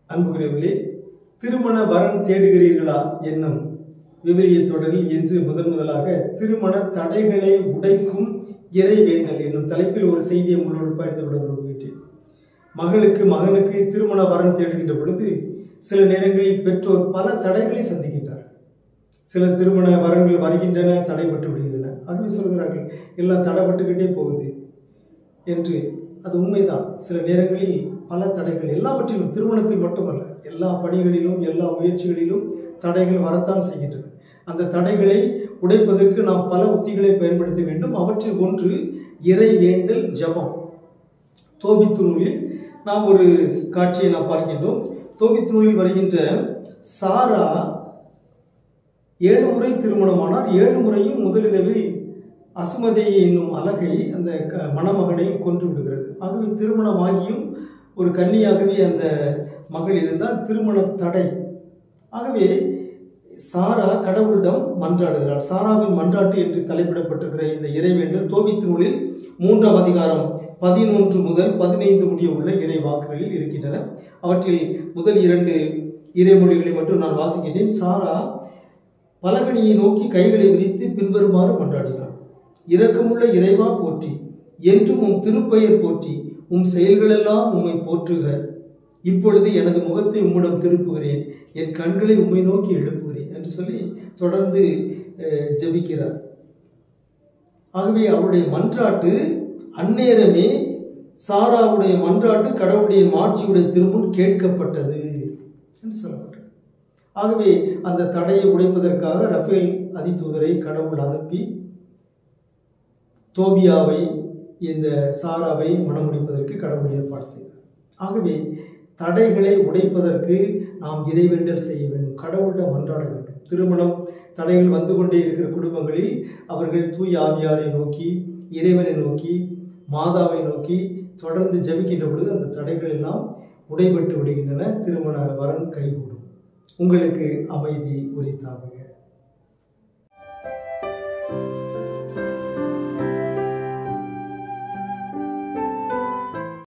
அன்புக்குரியவர்களே திருமண வரன் தேடுகிறீர்களா என்னும் விவிலிய தொடரில் இன்று முதன் முதலாக திருமண தடைகளை உடைக்கும் இறை வேண்டல் என்னும் தலைப்பில் ஒரு செய்தியை உங்களோடு பகிர்ந்து விட விரும்புகின்றேன் மகளுக்கு மகனுக்கு திருமண வரன் தேடுகின்ற பொழுது சில நேரங்களில் பெற்றோர் பல தடைகளை சந்திக்கின்றார்கள் சில திருமண வரன்கள் வருகின்றன தடைபட்டு விடுகின்றன ஆகவே சொல்கிறார்கள் எல்லாம் தடைபட்டுக்கிட்டே போகுது என்று அது உண்மைதான் சில நேரங்களில் பல தடைகள் எல்லாவற்றிலும் திருமணத்தில் மட்டுமல்ல எல்லா பணிகளிலும் எல்லா முயற்சிகளிலும் தடைகள் வரத்தான் செய்கின்றன அந்த தடைகளை உடைப்பதற்கு நாம் பல உத்திகளை பயன்படுத்த வேண்டும் அவற்றில் ஒன்று இறை வேண்டல் ஜபம் தோபித்து நூலில் நாம் ஒரு காட்சியை நாம் பார்க்கின்றோம் தோபித்து நூலில் வருகின்ற சாரா ஏழு முறை திருமணமானார் ஏழு முறையும் முதலிரவில் அசுமதேயை என்னும் அழகை அந்த க- மணமகனை கொன்று விடுகிறது ஆகவே திருமணமாகியும் ஒரு கன்னியாகவே அந்த மகள் இருந்தால் திருமண தடை ஆகவே சாரா கடவுளிடம் மன்றாடுகிறார் சாராவின் மன்றாட்டு என்று தலைப்பிடப்பட்டிருக்கிற இந்த இறைவேண்டல் தோபித்து நூலில் மூன்றாம் அதிகாரம் பதினொன்று முதல் பதினைந்து முடிய உள்ள இறை வாக்குகளில் இருக்கின்றன அவற்றில் முதல் இரண்டு இறைமொழிகளை மட்டும் நான் வாசிக்கின்றேன் சாரா பலகணியை நோக்கி கைகளை விரித்து பின்வருமாறு மன்றாடினார் இரக்கமுள்ள இறைவா போற்றி என்றும் உம் திருப்பெயர் போற்றி உம் செயல்களெல்லாம் உம்மை போற்றுக இப்பொழுது எனது முகத்தை உம்மிடம் திருப்புகிறேன் என் கண்களை உம்மை நோக்கி எழுப்புகிறேன் என்று சொல்லி தொடர்ந்து அஹ், ஜெபிக்கிறார் ஆகவே அவருடைய மன்றாட்டு அந்நேரமே சாராவுடைய மன்றாட்டு கடவுளுடைய மாட்சியுடைய திருமுன் கேட்கப்பட்டது என்று சொல்லப்பட்டது ஆகவே அந்த தடையை உடைப்பதற்காக ரஃபேல் அதிதூதரை கடவுள் அனுப்பி தோபியாவை இந்த சாராவை மணமுடிப்பதற்கு கடவுள் ஏற்பாடு செய்தார் ஆகவே தடைகளை உடைப்பதற்கு நாம் இறைவேண்டல் செய்ய வேண்டும் கடவுளிடம் மன்றாட வேண்டும் திருமணம் தடைகள் வந்து கொண்டே இருக்கிற குடும்பங்களில் அவர்கள் தூய் ஆவியாரை நோக்கி இறைவனை நோக்கி மாதாவை நோக்கி தொடர்ந்து ஜெபிக்கின்ற பொழுது அந்த தடைகள் எல்லாம் உடைபட்டு விடுகின்றன திருமண வரன் கைகூடும் உங்களுக்கு அமைதி உரித்தாகுக